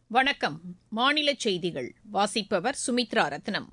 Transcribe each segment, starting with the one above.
வணக்கம் மாநில செய்திகள் வாசிப்பவர் சுமித்ரா ரத்னம்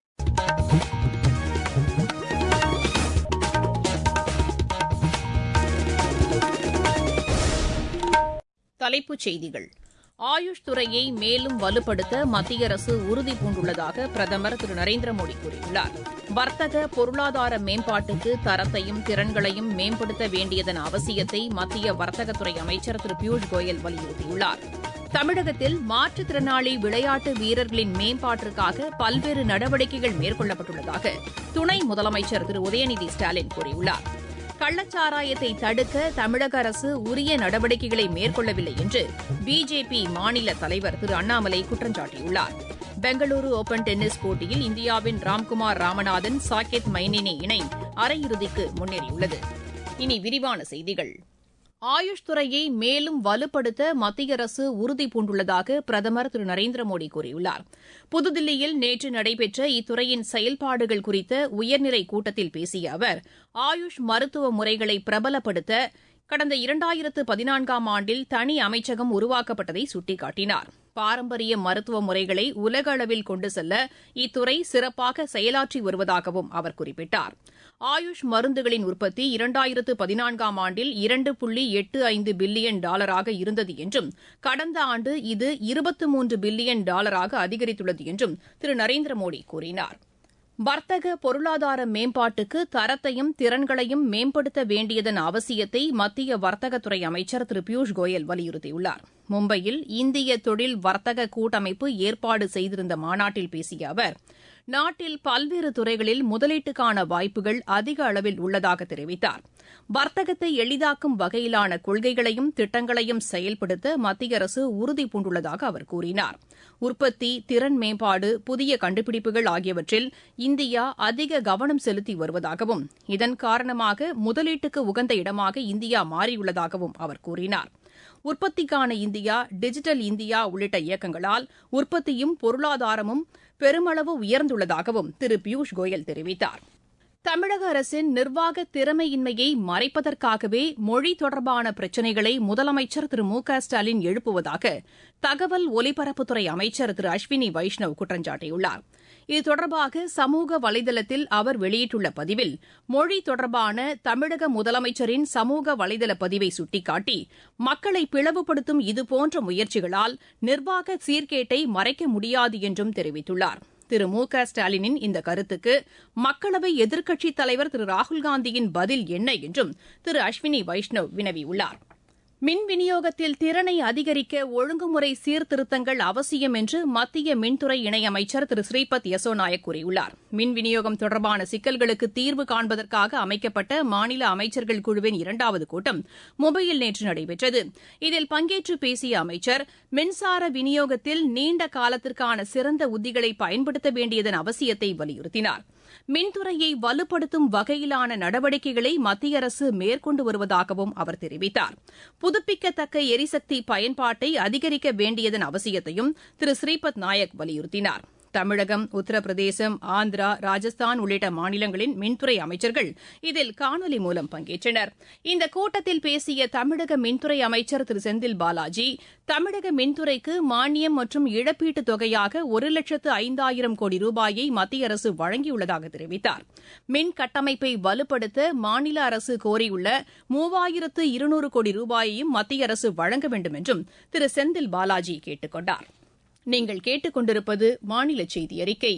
தலைப்புச் செய்திகள் ஆயுஷ் துறையை மேலும் வலுப்படுத்த மத்திய அரசு உறுதி பூண்டுள்ளதாக பிரதமர் திரு நரேந்திர மோடி கூறியுள்ளார் வர்த்தக பொருளாதார மேம்பாட்டுக்கு தரத்தையும் திறன்களையும் மேம்படுத்த வேண்டியதன் அவசியத்தை மத்திய வர்த்தகத்துறை அமைச்சர் திரு பியூஷ் கோயல் வலியுறுத்தியுள்ளார் தமிழகத்தில் மாற்றுத்திறனாளி விளையாட்டு வீரர்களின் மேம்பாட்டிற்காக பல்வேறு நடவடிக்கைகள் மேற்கொள்ளப்பட்டுள்ளதாக துணை முதலமைச்சர் திரு உதயநிதி ஸ்டாலின் கூறியுள்ளார் கள்ளச்சாராயத்தை தடுக்க தமிழக அரசு உரிய நடவடிக்கைகளை மேற்கொள்ளவில்லை என்று பிஜேபி மாநில தலைவர் திரு அண்ணாமலை குற்றம் சாட்டியுள்ளார் பெங்களூரு ஓபன் டென்னிஸ் போட்டியில் இந்தியாவின் ராம்குமார் ராமநாதன் சாகேத் மைனேனி இணை அரையிறுதிக்கு முன்னேறியுள்ளது இனி விரிவான செய்திகள் ஆயுஷ் துறையை மேலும் வலுப்படுத்த மத்திய அரசு உறுதி பூண்டுள்ளதாக பிரதமர் திரு நரேந்திர மோடி கூறியுள்ளார் புதுதில்லியில் நேற்று நடைபெற்ற இத்துறையின் செயல்பாடுகள் குறித்த உயர்நிலை கூட்டத்தில் பேசிய அவர் ஆயுஷ் மருத்துவ முறைகளை பிரபலப்படுத்த கடந்த இரண்டாயிரத்து பதினான்காம் ஆண்டில் தனி அமைச்சகம் உருவாக்கப்பட்டதை சுட்டிக்காட்டினார் பாரம்பரிய மருத்துவ முறைகளை உலக அளவில் கொண்டு செல்ல இத்துறை சிறப்பாக செயலாற்றி வருவதாகவும் அவர் குறிப்பிட்டார் ஆயுஷ் மருந்துகளின் உற்பத்தி இரண்டாயிரத்து பதினான்காம் ஆண்டில் இரண்டு புள்ளி எட்டு ஐந்து பில்லியன் டாலராக இருந்தது என்றும் கடந்த ஆண்டு இது இருபத்து மூன்று பில்லியன் டாலராக அதிகரித்துள்ளது என்றும் திரு நரேந்திர மோடி கூறினார் வர்த்தக பொருளாதார மேம்பாட்டுக்கு தரத்தையும் திறன்களையும் மேம்படுத்த வேண்டியதன் அவசியத்தை மத்திய வர்த்தகத்துறை அமைச்சர் திரு பியூஷ் கோயல் வலியுறுத்தியுள்ளார் மும்பையில் இந்திய தொழில் வர்த்தக கூட்டமைப்பு ஏற்பாடு செய்திருந்த மாநாட்டில் பேசிய அவர் நாட்டில் பல்வேறு துறைகளில் முதலீட்டுக்கான வாய்ப்புகள் அதிக அளவில் உள்ளதாக தெரிவித்தார் வர்த்தகத்தை எளிதாக்கும் வகையிலான கொள்கைகளையும் திட்டங்களையும் செயல்படுத்த மத்திய அரசு உறுதி பூண்டுள்ளதாக அவர் கூறினார் உற்பத்தி திறன் மேம்பாடு புதிய கண்டுபிடிப்புகள் ஆகியவற்றில் இந்தியா அதிக கவனம் செலுத்தி வருவதாகவும் இதன் காரணமாக முதலீட்டுக்கு உகந்த இடமாக இந்தியா மாறியுள்ளதாகவும் அவர் கூறினார் உற்பத்திக்கான இந்தியா டிஜிட்டல் இந்தியா உள்ளிட்ட இயக்கங்களால் உற்பத்தியும் பொருளாதாரமும் பெருமளவு உயர்ந்துள்ளதாகவும் திரு பியூஷ் கோயல் தெரிவித்தார் தமிழக அரசின் நிர்வாக திறமையின்மையை மறைப்பதற்காகவே மொழி தொடர்பான பிரச்சினைகளை முதலமைச்சர் திரு மு க ஸ்டாலின் எழுப்புவதாக தகவல் ஒலிபரப்புத்துறை அமைச்சர் திரு அஸ்வினி வைஷ்ணவ் குற்றம் சாட்டியுள்ளார் இது தொடர்பாக சமூக வலைதளத்தில் அவர் வெளியிட்டுள்ள பதிவில் மொழி தொடர்பான தமிழக முதலமைச்சரின் சமூக வலைதள பதிவை சுட்டிக்காட்டி மக்களை பிளவுபடுத்தும் இதுபோன்ற முயற்சிகளால் நிர்வாக சீர்கேட்டை மறைக்க முடியாது என்றும் தெரிவித்துள்ளார் திரு மு க ஸ்டாலினின் இந்த கருத்துக்கு மக்களவை எதிர்க்கட்சித் தலைவர் திரு ராகுல்காந்தியின் பதில் என்ன என்றும் திரு அஸ்வினி வைஷ்ணவ் வினவியுள்ளார் மின் விநியோகத்தில் திறனை அதிகரிக்க ஒழுங்குமுறை சீர்திருத்தங்கள் அவசியம் என்று மத்திய மின்துறை இணையமைச்சர் திரு ஸ்ரீபத் யசோ நாயக் கூறியுள்ளார் மின் விநியோகம் தொடர்பான சிக்கல்களுக்கு தீர்வு காண்பதற்காக அமைக்கப்பட்ட மாநில அமைச்சர்கள் குழுவின் இரண்டாவது கூட்டம் மும்பையில் நேற்று நடைபெற்றது இதில் பங்கேற்று பேசிய அமைச்சர் மின்சார விநியோகத்தில் நீண்ட காலத்திற்கான சிறந்த உத்திகளை பயன்படுத்த வேண்டியதன் அவசியத்தை வலியுறுத்தினார் மின்துறையை வலுப்படுத்தும் வகையிலான நடவடிக்கைகளை மத்திய அரசு மேற்கொண்டு வருவதாகவும் அவர் தெரிவித்தார் புதுப்பிக்கத்தக்க எரிசக்தி பயன்பாட்டை அதிகரிக்க வேண்டியதன் அவசியத்தையும் திரு ஸ்ரீபத் நாயக் வலியுறுத்தினார் தமிழகம் உத்தரப்பிரதேசம் ஆந்திரா ராஜஸ்தான் உள்ளிட்ட மாநிலங்களின் மின்துறை அமைச்சர்கள் இதில் காணொலி மூலம் பங்கேற்றனர் இந்த கூட்டத்தில் பேசிய தமிழக மின்துறை அமைச்சர் திரு செந்தில் பாலாஜி தமிழக மின்துறைக்கு மானியம் மற்றும் இழப்பீட்டுத் தொகையாக ஒரு லட்சத்து ஐந்தாயிரம் கோடி ரூபாயை மத்திய அரசு வழங்கியுள்ளதாக தெரிவித்தார் மின் கட்டமைப்பை வலுப்படுத்த மாநில அரசு கோரியுள்ள மூவாயிரத்து இருநூறு கோடி ரூபாயையும் மத்திய அரசு வழங்க வேண்டும் என்றும் திரு செந்தில் பாலாஜி கேட்டுக் கொண்டார் நீங்கள் கேட்டுக்கொண்டிருப்பது மாநில செய்தி அறிக்கை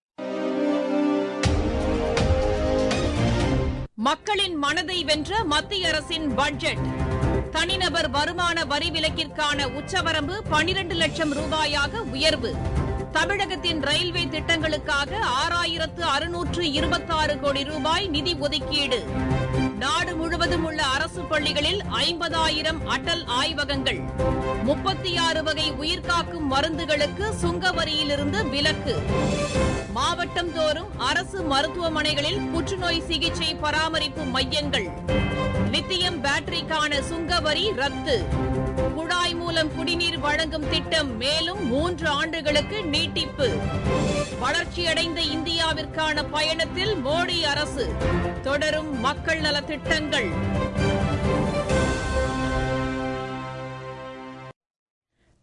மக்களின் மனதை வென்ற மத்திய அரசின் பட்ஜெட் தனிநபர் வருமான வரி விலக்கிற்கான உச்சவரம்பு பனிரண்டு லட்சம் ரூபாயாக உயர்வு தமிழகத்தின் ரயில்வே திட்டங்களுக்காக ஆறாயிரத்து அறுநூற்று இருபத்தாறு கோடி ரூபாய் நிதி ஒதுக்கீடு நாடு முழுவதும் உள்ள அரசு பள்ளிகளில் ஐம்பதாயிரம் அடல் ஆய்வகங்கள் முப்பத்தி ஆறு வகை உயிர்காக்கும் மருந்துகளுக்கு சுங்க வரியிலிருந்து விலக்கு மாவட்டம் தோறும் அரசு மருத்துவமனைகளில் புற்றுநோய் சிகிச்சை பராமரிப்பு மையங்கள் லித்தியம் பேட்டரிக்கான சுங்க வரி ரத்து குழாய் மூலம் குடிநீர் வழங்கும் திட்டம் மேலும் மூன்று ஆண்டுகளுக்கு நீட்டிப்பு வளர்ச்சியடைந்த இந்தியாவிற்கான பயணத்தில் மோடி அரசு தொடரும் மக்கள் நலத் திட்டங்கள்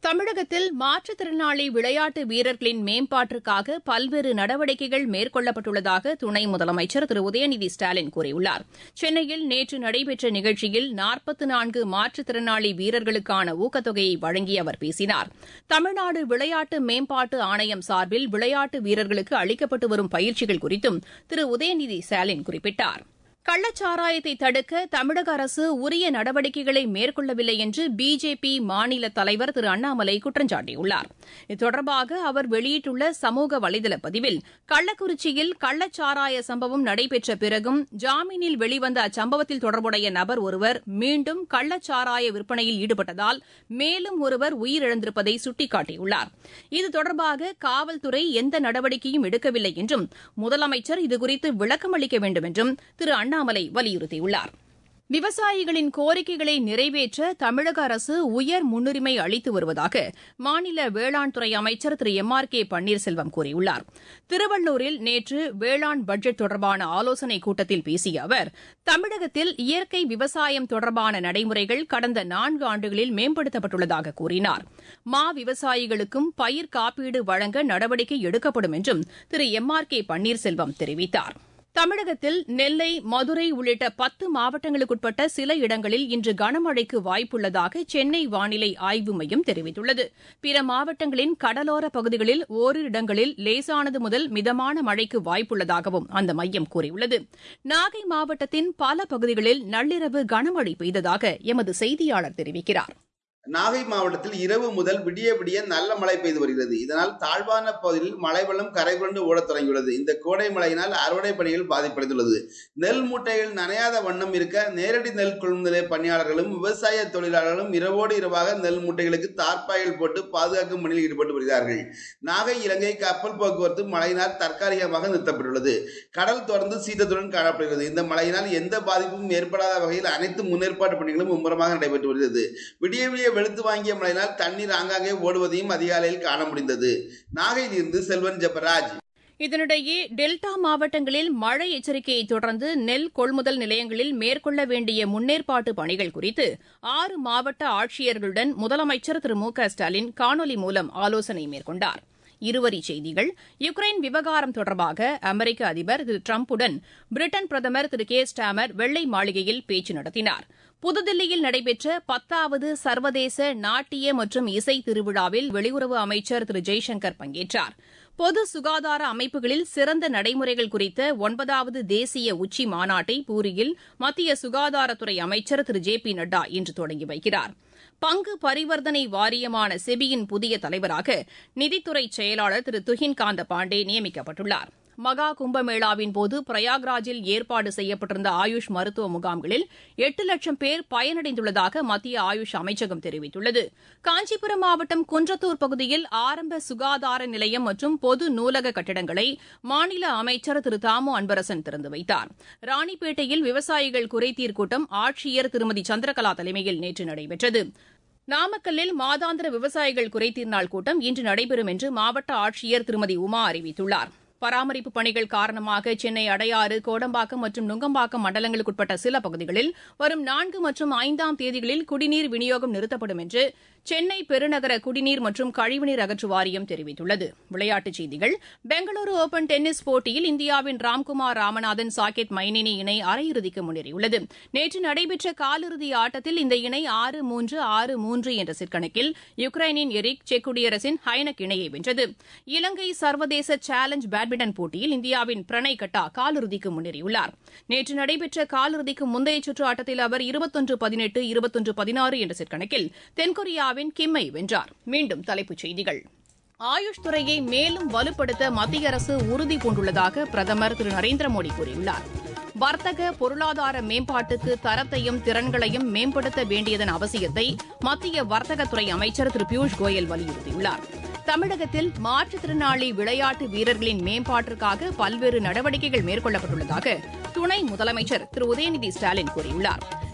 தமிழகத்தில் மாற்றுத்திறனாளி விளையாட்டு வீரர்களின் மேம்பாட்டிற்காக பல்வேறு நடவடிக்கைகள் மேற்கொள்ளப்பட்டுள்ளதாக துணை முதலமைச்சர் திரு உதயநிதி ஸ்டாலின் கூறியுள்ளார் சென்னையில் நேற்று நடைபெற்ற நிகழ்ச்சியில் நாற்பத்து நான்கு மாற்றுத்திறனாளி வீரர்களுக்கான ஊக்கத்தொகையை வழங்கி அவர் பேசினார் தமிழ்நாடு விளையாட்டு மேம்பாட்டு ஆணையம் சார்பில் விளையாட்டு வீரர்களுக்கு அளிக்கப்பட்டு வரும் பயிற்சிகள் குறித்தும் திரு உதயநிதி ஸ்டாலின் குறிப்பிட்டார் கள்ளச்சாராயத்தை தடுக்க தமிழக அரசு உரிய நடவடிக்கைகளை மேற்கொள்ளவில்லை என்று பிஜேபி மாநில தலைவர் திரு அண்ணாமலை குற்றம் சாட்டியுள்ளார் இது தொடர்பாக அவர் வெளியிட்டுள்ள சமூக வலைதள பதிவில் கள்ளக்குறிச்சியில் கள்ளச்சாராய சம்பவம் நடைபெற்ற பிறகும் ஜாமீனில் வெளிவந்த அச்சம்பவத்தில் தொடர்புடைய நபர் ஒருவர் மீண்டும் கள்ளச்சாராய விற்பனையில் ஈடுபட்டதால் மேலும் ஒருவர் உயிரிழந்திருப்பதை சுட்டிக்காட்டியுள்ளார் இது தொடர்பாக காவல்துறை எந்த நடவடிக்கையும் எடுக்கவில்லை என்றும் முதலமைச்சர் இதுகுறித்து விளக்கம் அளிக்க வேண்டும் என்றும் திரு அண்ணா அண்ணாமலை வலியுறுத்தியுள்ளார் விவசாயிகளின் கோரிக்கைகளை நிறைவேற்ற தமிழக அரசு உயர் முன்னுரிமை அளித்து வருவதாக மாநில வேளாண் துறை அமைச்சர் திரு எம் ஆர் கே பன்னீர்செல்வம் கூறியுள்ளார் திருவள்ளூரில் நேற்று வேளாண் பட்ஜெட் தொடர்பான ஆலோசனைக் கூட்டத்தில் பேசிய அவர் தமிழகத்தில் இயற்கை விவசாயம் தொடர்பான நடைமுறைகள் கடந்த நான்கு ஆண்டுகளில் மேம்படுத்தப்பட்டுள்ளதாக கூறினார் மா விவசாயிகளுக்கும் பயிர் காப்பீடு வழங்க நடவடிக்கை எடுக்கப்படும் என்றும் திரு எம் ஆர் கே பன்னீர்செல்வம் தெரிவித்தாா் தமிழகத்தில் நெல்லை மதுரை உள்ளிட்ட பத்து மாவட்டங்களுக்குட்பட்ட சில இடங்களில் இன்று கனமழைக்கு வாய்ப்புள்ளதாக சென்னை வானிலை ஆய்வு மையம் தெரிவித்துள்ளது பிற மாவட்டங்களின் கடலோர பகுதிகளில் ஓரிரு இடங்களில் லேசானது முதல் மிதமான மழைக்கு வாய்ப்புள்ளதாகவும் அந்த மையம் கூறியுள்ளது நாகை மாவட்டத்தின் பல பகுதிகளில் நள்ளிரவு கனமழை பெய்ததாக எமது செய்தியாளர் தெரிவிக்கிறார் நாகை மாவட்டத்தில் இரவு முதல் விடிய விடிய நல்ல மழை பெய்து வருகிறது இதனால் தாழ்வான பகுதியில் மழை வெள்ளம் கரை புரண்டு ஓடத் தொடங்கியுள்ளது இந்த கோடை மழையினால் அறுவடை பணிகள் பாதிப்படைந்துள்ளது நெல் மூட்டைகள் நனையாத வண்ணம் இருக்க நேரடி நெல் கொள்முதல் பணியாளர்களும் விவசாய தொழிலாளர்களும் இரவோடு இரவாக நெல் மூட்டைகளுக்கு தார்ப்பாய்கள் போட்டு பாதுகாக்கும் பணியில் ஈடுபட்டு வருகிறார்கள் நாகை இலங்கை கப்பல் போக்குவரத்து மழையினால் தற்காலிகமாக நிறுத்தப்பட்டுள்ளது கடல் தொடர்ந்து சீதத்துடன் காணப்படுகிறது இந்த மழையினால் எந்த பாதிப்பும் ஏற்படாத வகையில் அனைத்து முன்னேற்பாட்டு பணிகளும் மும்முரமாக நடைபெற்று வருகிறது விடிய விடிய வெளுத்து வாங்கிய மழையினால் தண்ணீர் ஆங்காங்கே ஓடுவதையும் அதிகாலையில் காண முடிந்தது நாகையிலிருந்து செல்வன் ஜெபராஜ் இதனிடையே டெல்டா மாவட்டங்களில் மழை எச்சரிக்கையை தொடர்ந்து நெல் கொள்முதல் நிலையங்களில் மேற்கொள்ள வேண்டிய முன்னேற்பாட்டு பணிகள் குறித்து ஆறு மாவட்ட ஆட்சியர்களுடன் முதலமைச்சர் திரு மு க ஸ்டாலின் காணொலி மூலம் ஆலோசனை மேற்கொண்டார் இருவரி செய்திகள் யுக்ரைன் விவகாரம் தொடர்பாக அமெரிக்க அதிபர் திரு டிரம்புடன் பிரிட்டன் பிரதமர் திரு கே ஸ்டாமர் வெள்ளை மாளிகையில் பேச்சு நடத்தினார் புதுதில்லியில் நடைபெற்ற பத்தாவது சர்வதேச நாட்டிய மற்றும் இசை திருவிழாவில் வெளியுறவு அமைச்சர் திரு ஜெய்சங்கர் பங்கேற்றார் பொது சுகாதார அமைப்புகளில் சிறந்த நடைமுறைகள் குறித்த ஒன்பதாவது தேசிய உச்சி மாநாட்டை பூரியில் மத்திய சுகாதாரத்துறை அமைச்சர் திரு ஜே பி நட்டா இன்று தொடங்கி வைக்கிறார் பங்கு பரிவர்த்தனை வாரியமான செபியின் புதிய தலைவராக நிதித்துறை செயலாளர் திரு துஹின் காந்த பாண்டே நியமிக்கப்பட்டுள்ளார் மகா கும்பமேளாவின் போது பிரயாக்ராஜில் ஏற்பாடு செய்யப்பட்டிருந்த ஆயுஷ் மருத்துவ முகாம்களில் எட்டு லட்சம் பேர் பயனடைந்துள்ளதாக மத்திய ஆயுஷ் அமைச்சகம் தெரிவித்துள்ளது காஞ்சிபுரம் மாவட்டம் குன்றத்தூர் பகுதியில் ஆரம்ப சுகாதார நிலையம் மற்றும் பொது நூலக கட்டிடங்களை மாநில அமைச்சர் திரு தாமோ அன்பரசன் திறந்து வைத்தார் ராணிப்பேட்டையில் விவசாயிகள் குறைதீர் கூட்டம் ஆட்சியர் திருமதி சந்திரகலா தலைமையில் நேற்று நடைபெற்றது நாமக்கல்லில் மாதாந்திர விவசாயிகள் குறைதீர் நாள் கூட்டம் இன்று நடைபெறும் என்று மாவட்ட ஆட்சியர் திருமதி உமா அறிவித்துள்ளார் பராமரிப்பு பணிகள் காரணமாக சென்னை அடையாறு கோடம்பாக்கம் மற்றும் நுங்கம்பாக்கம் மண்டலங்களுக்குட்பட்ட சில பகுதிகளில் வரும் நான்கு மற்றும் ஐந்தாம் தேதிகளில் குடிநீர் விநியோகம் நிறுத்தப்படும் என்று சென்னை பெருநகர குடிநீர் மற்றும் கழிவுநீர் அகற்று வாரியம் தெரிவித்துள்ளது விளையாட்டுச் செய்திகள் பெங்களூரு ஓபன் டென்னிஸ் போட்டியில் இந்தியாவின் ராம்குமார் ராமநாதன் சாகேத் மைனினி இணை அரையிறுதிக்கு முன்னேறியுள்ளது நேற்று நடைபெற்ற காலிறுதி ஆட்டத்தில் இந்த இணை ஆறு மூன்று ஆறு மூன்று என்ற சிற்கணக்கில் யுக்ரைனின் எரிக் செக் குடியரசின் ஹைனக் இணையை வென்றது இலங்கை சர்வதேச சேலஞ்ச் பேட்மிண்டன் போட்டியில் இந்தியாவின் பிரணய் கட்டா காலிறுதிக்கு முன்னேறியுள்ளார் நேற்று நடைபெற்ற காலிறுதிக்கு முந்தைய சுற்று ஆட்டத்தில் அவர் இருபத்தொன்று பதினெட்டு இருபத்தொன்று பதினாறு என்ற செற்கணக்கில் தென்கொரியாவின் கிம்மை வென்றார் மீண்டும் தலைப்புச் செய்திகள் ஆயுஷ் துறையை மேலும் வலுப்படுத்த மத்திய அரசு உறுதி பூண்டுள்ளதாக பிரதமர் திரு நரேந்திர மோடி கூறியுள்ளார் வர்த்தக பொருளாதார மேம்பாட்டுக்கு தரத்தையும் திறன்களையும் மேம்படுத்த வேண்டியதன் அவசியத்தை மத்திய வர்த்தகத்துறை அமைச்சர் திரு பியூஷ் கோயல் வலியுறுத்தியுள்ளார் தமிழகத்தில் மாற்றுத்திறனாளி விளையாட்டு வீரர்களின் மேம்பாட்டிற்காக பல்வேறு நடவடிக்கைகள் மேற்கொள்ளப்பட்டுள்ளதாக துணை முதலமைச்சர் திரு உதயநிதி ஸ்டாலின் கூறியுள்ளார்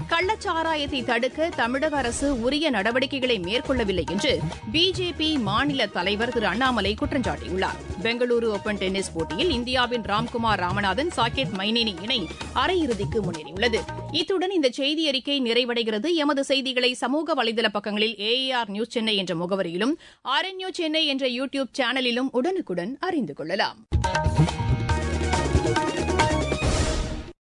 கள்ளச்சாராயத்தை தடுக்க தமிழக அரசு உரிய நடவடிக்கைகளை மேற்கொள்ளவில்லை என்று பிஜேபி மாநில தலைவர் திரு அண்ணாமலை குற்றம் சாட்டியுள்ளார் பெங்களூரு ஓபன் டென்னிஸ் போட்டியில் இந்தியாவின் ராம்குமார் ராமநாதன் சாகேத் மைனேனி இணை அரையிறுதிக்கு முன்னேறியுள்ளது இத்துடன் இந்த செய்தி அறிக்கை நிறைவடைகிறது எமது செய்திகளை சமூக வலைதள பக்கங்களில் ஏஆர் நியூஸ் சென்னை என்ற முகவரியிலும் ஆர்என்யூ சென்னை என்ற யூ டியூப் சேனலிலும் உடனுக்குடன் அறிந்து கொள்ளலாம்